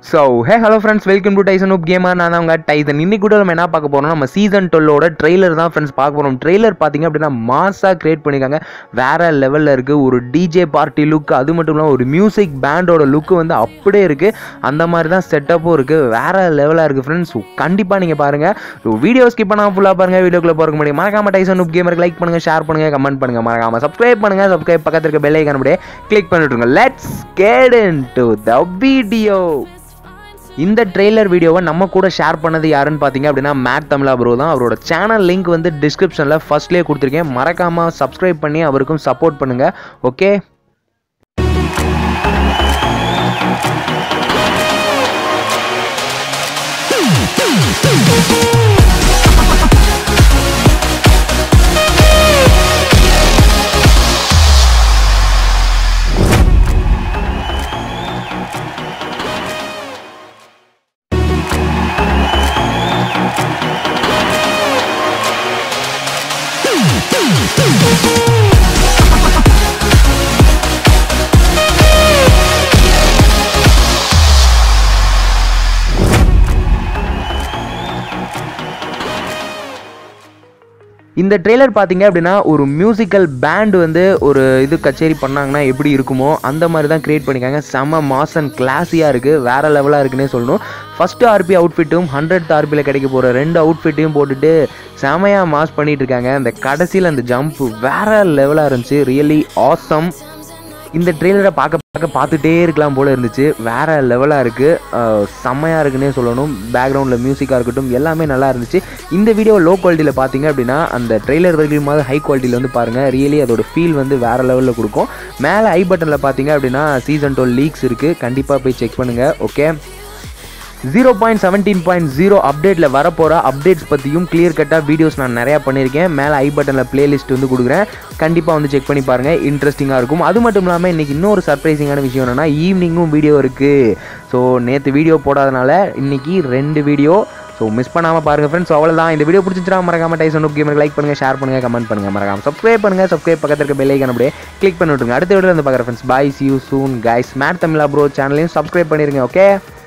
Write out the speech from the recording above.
so hey hello friends welcome to Tyson up gamer நான் தான் உங்க டைசன் இன்னைக்கு கூட நம்ம என்ன பார்க்க போறோம் நம்ம சீசன் டுவெல்லோட ட்ரெய்லர் தான் ஃப்ரெண்ட்ஸ் பார்க்க போகிறோம் ட்ரெய்லர் பார்த்தீங்க அப்படின்னா மாஸாக கிரியேட் பண்ணியிருக்காங்க வேற லெவலில் இருக்குது ஒரு டிஜே பார்ட்டி லுக் அது மட்டும் இல்லாமல் ஒரு மியூசிக் பேண்டோட லுக்கு வந்து அப்படியே இருக்குது அந்த மாதிரி தான் செட்டப்பும் இருக்குது வேற லெவலாக இருக்குது ஃப்ரெண்ட்ஸ் கண்டிப்பாக நீங்கள் பாருங்கள் வீடியோ ஸ்கிப் பண்ணாமல் ஃபுல்லாக பாருங்கள் வீடியோக்குள்ள போகிற முடியும் மறக்காம டைசன் உப் கேமருக்கு லைக் பண்ணுங்கள் ஷேர் பண்ணுங்கள் கமெண்ட் பண்ணுங்கள் மறக்காம சப்ஸ்கிரைப் பண்ணுங்கள் சப்ஸ்கிரைப் பக்கத்தில் இருக்க பெல் ஐக்கான அப்படியே கிளிக் பண்ணிட்டுருங்க let's get into the video இந்த ட்ரெய்லர் வீடியோவை நம்ம கூட ஷேர் பண்ணது யாருன்னு பார்த்தீங்க அப்படின்னா மேட் தமிழா ப்ரோ தான் அவரோட சேனல் லிங்க் வந்து டிஸ்கிரிப்ஷனில் ஃபர்ஸ்ட்லேயே கொடுத்துருக்கேன் மறக்காமல் சப்ஸ்கிரைப் பண்ணி அவருக்கும் சப்போர்ட் பண்ணுங்கள் ஓகே இந்த ட்ரெய்லர் பார்த்தீங்க அப்படின்னா ஒரு மியூசிக்கல் பேண்ட் வந்து ஒரு இது கச்சேரி பண்ணாங்கன்னா எப்படி இருக்குமோ அந்த மாதிரி தான் கிரியேட் பண்ணிக்காங்க செம மாஸ் அண்ட் கிளாஸியாக இருக்குது வேறு லெவலாக இருக்குன்னே சொல்லணும் ஃபஸ்ட்டு ஆர்பி அவுட்ஃபிட்டும் ஹண்ட்ரட் ஆர்பியில் கிடைக்க போகிற ரெண்டு அவுட்ஃபிட்டையும் போட்டுட்டு செமையாக மாஸ் பண்ணிட்டு இருக்காங்க அந்த கடைசியில் அந்த ஜம்ப் வேறு லெவலாக இருந்துச்சு ரியலி ஆசம் இந்த ட்ரெய்லரை பார்க்க பார்க்க பார்த்துட்டே இருக்கலாம் போல இருந்துச்சு வேற லெவலாக இருக்குது செம்மையாக இருக்குன்னே சொல்லணும் பேக்ரவுண்டில் மியூசிக்காக இருக்கட்டும் எல்லாமே நல்லா இருந்துச்சு இந்த வீடியோ லோ குவாலிட்டியில் பார்த்தீங்க அப்படின்னா அந்த ட்ரெய்லர் வரைக்குமாவது ஹை குவாலிட்டியில் வந்து பாருங்கள் ரியலி அதோட ஃபீல் வந்து வேறு லெவலில் கொடுக்கும் மேலே ஐ பட்டனில் பார்த்தீங்க அப்படின்னா சீசன் டுவெல் லீக்ஸ் இருக்குது கண்டிப்பாக போய் செக் பண்ணுங்கள் okay zero point seventeen point zero அப்டேட்டில் வரப்போகிற அப்டேட்ஸ் பற்றியும் கிளியர் கட்டாக வீடியோஸ் நான் நிறையா பண்ணியிருக்கேன் மேலே ஐ பட்டனில் பிளேலிஸ்ட் வந்து கொடுக்குறேன் கண்டிப்பாக வந்து செக் பண்ணி பாருங்கள் இன்ட்ரெஸ்டிங்காக இருக்கும் அது மட்டும் இல்லாமல் இன்றைக்கி இன்னொரு சர்ப்ரைசிங்கான விஷயம் என்னென்னா ஈவினிங்கும் வீடியோ இருக்குது ஸோ நேற்று வீடியோ போடாதனால இன்றைக்கி ரெண்டு வீடியோ ஸோ மிஸ் பண்ணாமல் பாருங்கள் ஃப்ரெண்ட்ஸ் அவ்வளோதான் இந்த வீடியோ பிடிச்சிச்சுனா மறக்காம டைசன் உப் கேமருக்கு லைக் பண்ணுங்கள் ஷேர் பண்ணுங்கள் கமெண்ட் பண்ணுங்கள் மறக்காம சப்ஸ்கிரைப் பண்ணுங்கள் சப்ஸ்கிரைப் பக்கத்தில் இருக்க பெல் ஐக்கான அப்படியே கிளிக் பண்ணி விட்டுருங்க அடுத்த வீடியோ வந்து பார்க்குறேன் friends bye see you soon guys mad Tamizha bro சேனலையும் சப்ஸ்கிரைப் பண்ணிருங்க ஓகே